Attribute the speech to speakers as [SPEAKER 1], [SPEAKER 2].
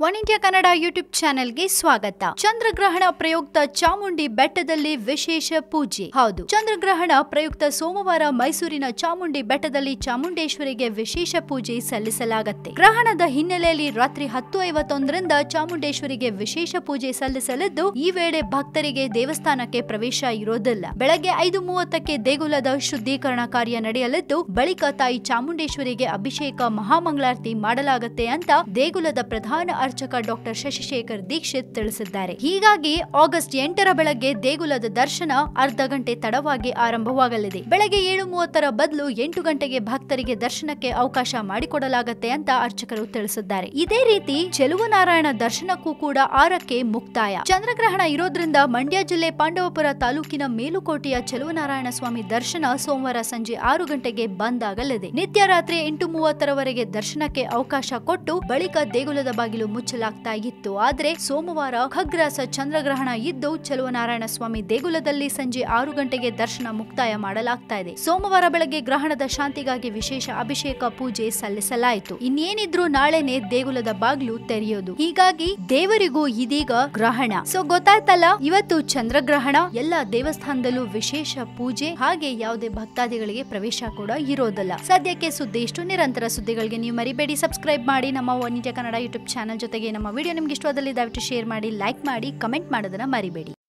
[SPEAKER 1] one India Kannada YouTube ಚಾನೆಲ್ಗೆ ಸ್ವಾಗತ ಚಂದ್ರಗ್ರಹಣ ಪ್ರಯುಕ್ತ ಚಾಮುಂಡಿ ಬೆಟ್ಟದಲ್ಲಿ ವಿಶೇಷ ಪೂಜೆ ಹೌದು ಚಂದ್ರಗ್ರಹಣ ಪ್ರಯುಕ್ತ ಸೋಮವಾರ ಮೈಸೂರಿನ ಚಾಮುಂಡಿ ಬೆಟ್ಟದಲ್ಲಿ ಚಾಮುಂಡೇಶ್ವರಿಗೆ ವಿಶೇಷ ಪೂಜೆ ಸಲ್ಲಿಸಲಾಗುತ್ತೆ ಗ್ರಹಣದ ಹಿನ್ನೆಲೆಯಲ್ಲಿ ರಾತ್ರಿ ಹತ್ತು ಐವತ್ತೊಂದರಿಂದ ಚಾಮುಂಡೇಶ್ವರಿಗೆ ವಿಶೇಷ ಪೂಜೆ ಸಲ್ಲಿಸಲಿದ್ದು ಈ ವೇಳೆ ಭಕ್ತರಿಗೆ ದೇವಸ್ಥಾನಕ್ಕೆ ಪ್ರವೇಶ ಇರೋದಿಲ್ಲ ಬೆಳಗ್ಗೆ ಐದು ಮೂವತ್ತಕ್ಕೆ ದೇಗುಲದ ಶುದ್ಧೀಕರಣ ಕಾರ್ಯ ನಡೆಯಲಿದ್ದು ಬಳಿಕ ತಾಯಿ ಚಾಮುಂಡೇಶ್ವರಿಗೆ ಅಭಿಷೇಕ ಮಹಾಮಂಗಳಾರತಿ ಮಾಡಲಾಗುತ್ತೆ ಅಂತ ದೇಗುಲದ ಪ್ರಧಾನ ಅರ್ಚಕ ಡಾಕ್ಟರ್ ಶಶಿಶೇಖರ್ ದೀಕ್ಷಿತ್ ತಿಳಿಸಿದ್ದಾರೆ ಹೀಗಾಗಿ ಆಗಸ್ಟ್ ಎಂಟರ ಬೆಳಗ್ಗೆ ದೇಗುಲದ ದರ್ಶನ ಅರ್ಧ ಗಂಟೆ ತಡವಾಗಿ ಆರಂಭವಾಗಲಿದೆ ಬೆಳಗ್ಗೆ ಏಳು ಮೂವತ್ತರ ಬದಲು ಎಂಟು ಗಂಟೆಗೆ ಭಕ್ತರಿಗೆ ದರ್ಶನಕ್ಕೆ ಅವಕಾಶ ಮಾಡಿಕೊಡಲಾಗುತ್ತೆ ಅಂತ ಅರ್ಚಕರು ತಿಳಿಸಿದ್ದಾರೆ ಇದೇ ರೀತಿ ಚೆಲುವನಾರಾಯಣ ದರ್ಶನಕ್ಕೂ ಕೂಡ ಆರಕ್ಕೆ ಮುಕ್ತಾಯ ಚಂದ್ರಗ್ರಹಣ ಇರೋದ್ರಿಂದ ಮಂಡ್ಯ ಜಿಲ್ಲೆ ಪಾಂಡವಪುರ ತಾಲೂಕಿನ ಮೇಲುಕೋಟೆಯ ಚೆಲುವನಾರಾಯಣ ಸ್ವಾಮಿ ದರ್ಶನ ಸೋಮವಾರ ಸಂಜೆ ಆರು ಗಂಟೆಗೆ ಬಂದ್ ಆಗಲಿದೆ ನಿತ್ಯ ರಾತ್ರಿ ಎಂಟು ಮೂವತ್ತರವರೆಗೆ ದರ್ಶನಕ್ಕೆ ಅವಕಾಶ ಕೊಟ್ಟು ಬಳಿಕ ದೇಗುಲದ ಬಾಗಿಲು ಮುಚ್ಚಲಾಗ್ತಾ ಇತ್ತು ಆದ್ರೆ ಸೋಮವಾರ ಖಗ್ರಾಸ ಚಂದ್ರಗ್ರಹಣ ಇದ್ದು ಚೆಲುವನಾರಾಯಣ ಸ್ವಾಮಿ ದೇಗುಲದಲ್ಲಿ ಸಂಜೆ ಆರು ಗಂಟೆಗೆ ದರ್ಶನ ಮುಕ್ತಾಯ ಮಾಡಲಾಗ್ತಾ ಇದೆ ಸೋಮವಾರ ಬೆಳಗ್ಗೆ ಗ್ರಹಣದ ಶಾಂತಿಗಾಗಿ ವಿಶೇಷ ಅಭಿಷೇಕ ಪೂಜೆ ಸಲ್ಲಿಸಲಾಯಿತು ಇನ್ನೇನಿದ್ರು ನಾಳೆನೆ ದೇಗುಲದ ಬಾಗಿಲು ತೆರೆಯೋದು ಹೀಗಾಗಿ ದೇವರಿಗೂ ಇದೀಗ ಗ್ರಹಣ ಸೊ ಗೊತ್ತಾಯ್ತಲ್ಲ ಇವತ್ತು ಚಂದ್ರಗ್ರಹಣ ಎಲ್ಲ ದೇವಸ್ಥಾನದಲ್ಲೂ ವಿಶೇಷ ಪೂಜೆ ಹಾಗೆ ಯಾವುದೇ ಭಕ್ತಾದಿಗಳಿಗೆ ಪ್ರವೇಶ ಕೂಡ ಇರೋದಿಲ್ಲ ಸದ್ಯಕ್ಕೆ ಸುದ್ದಿ ಇಷ್ಟು ನಿರಂತರ ಸುದ್ದಿಗಳಿಗೆ ನೀವು ಮರಿಬೇಡಿ ಸಬ್ಸ್ಕ್ರೈಬ್ ಮಾಡಿ ನಮ್ಮ One India Kannada YouTube channel ಜೊತೆಗೆ ನಮ್ಮ ವಿಡಿಯೋ ನಿಮ್ಗೆ ಇಷ್ಟವಾದಲ್ಲಿ ದಯವಿಟ್ಟು ಶೇರ್ ಮಾಡಿ ಲೈಕ್ ಮಾಡಿ ಕಮೆಂಟ್ ಮಾಡೋದನ್ನ ಮರಿಬೇಡಿ